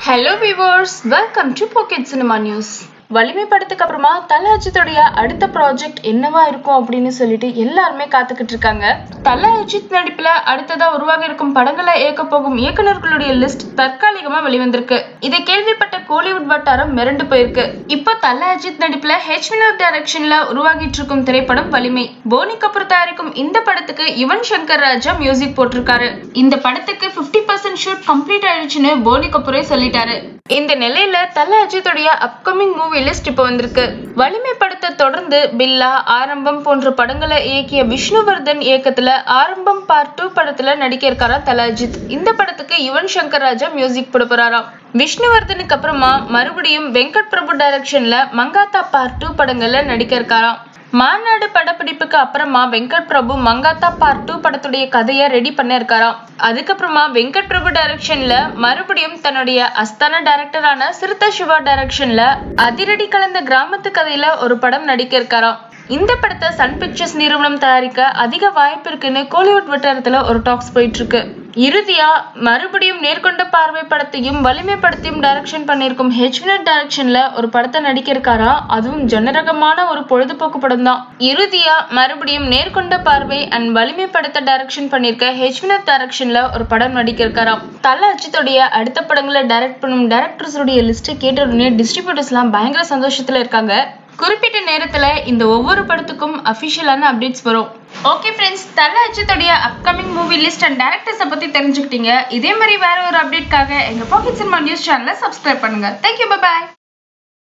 hello viewers welcome to pocket cinema news Valimai படத்துக்கு அப்புறமா தல அஜித்துடைய அடுத்த ப்ராஜெக்ட் என்னவா இருக்கும் அப்படின்னு சொல்லிட்டு எல்லாருமே காத்துக்கிட்டு இருக்காங்க தல அஜித் நடிப்புல அடுத்ததா உருவாக இருக்கும் படங்களை இயக்க போகும் இயக்குனர்களுடைய லிஸ்ட் தற்காலிகமா வெளிவந்திருக்கு இதை கேள்விப்பட்ட கோலிவுட் வட்டாரம் மிரண்டு போயிருக்கு இப்போ தல அஜித் நடிப்புல ஹெச் வினோத் டைரக்ஷன்ல உருவாகிட்டு இருக்கும் திரைப்படம் வலிமை போனி கபூர் தயாரிக்கும் இந்த படத்துக்கு யுவன் சங்கர் ராஜா மியூசிக் போட்டிருக்காரு இந்த படத்துக்கு 50% பர்சன்ட் ஷூட் கம்ப்ளீட் ஆயிடுச்சுன்னு போனி கபூரே சொல்லிட்டாரு இந்த நிலையில தல அஜித்துடைய அப்கமிங் மூவி லிஸ்ட் இப்போ வந்திருக்கு வலிமை படத்தை தொடர்ந்து பில்லா ஆரம்பம் போன்ற படங்களை இயக்கிய விஷ்ணுவர்தன் இயக்கத்துல ஆரம்பம் பார்ட் டூ படத்துல நடிக்க இருக்காரா தல அஜித் இந்த படத்துக்கு யுவன் சங்கர் ராஜா மியூசிக் போட போறாராம் விஷ்ணுவர்தனுக்கு அப்புறமா மறுபடியும் வெங்கட் பிரபு டைரக்ஷன்ல மங்காத்தா பார்ட் டூ படங்கள்ல நடிக்க இருக்காராம் மாநாடு படப்பிடிப்புக்கு அப்புறமா வெங்கட் பிரபு மங்காத்தா பார்ட் டூ படத்துடைய கதையை ரெடி பண்ண இருக்காராம் அதுக்கப்புறமா வெங்கட் பிரபு டைரக்ஷன்ல மறுபடியும் தன்னுடைய அஸ்தான டைரக்டரான சிறுத்தை சிவா டைரக்ஷன்ல அதிரடி கலந்த கிராமத்து கதையில ஒரு படம் நடிக்க இருக்காராம் இந்த படத்தை சன் பிக்சர்ஸ் நிறுவனம் தயாரிக்க அதிக வாய்ப்பு இருக்குன்னு கோலிவுட் வட்டாரத்துல ஒரு டாக்ஸ் போயிட்டு இருக்கு இறுதியா மறுபடியும் நேர்கொண்ட பார்வை படத்தையும் வலிமை படத்தையும் டைரக்ஷன் பண்ணியிருக்கும் ஹெச்வினட் டைரக்ஷன்ல ஒரு படத்தை நடிக்க இருக்காரா அதுவும் ஜனரகமான ஒரு பொழுதுபோக்கு படம் தான் இறுதியா மறுபடியும் நேர்கொண்ட பார்வை அண்ட் வலிமை படத்தை டைரக்ஷன் பண்ணியிருக்க ஹெச்வினட் டைரக்ஷன்ல ஒரு படம் நடிக்க இருக்காராம் தல அஜித்துடைய அடுத்த படங்களை டைரக்ட் பண்ணும் டைரக்டர்ஸுடைய லிஸ்ட் கேட்ட உடனே டிஸ்ட்ரிபியூட்டர்ஸ்லாம் பயங்கர சந்தோஷத்துல இருக்காங்க குறிப்பிட்ட நேரத்துல இந்த ஒவ்வொரு படத்துக்கும் அபிஷியலான அப்டேட்ஸ் வரும் ஓகே ஃப்ரெண்ட்ஸ் தல அஜித்துடைய அப்கமிங் மூவி லிஸ்ட் அண்ட் டேரக்டர்ஸை பத்தி தெரிஞ்சுக்கிட்டீங்க இதே மாதிரி வேற ஒரு அப்டேட்காக எங்க பாக்கெட் சினிமா நியூஸ் சேனலை சப்ஸ்கிரைப் பண்ணுங்க தேங்க்யூ பாய்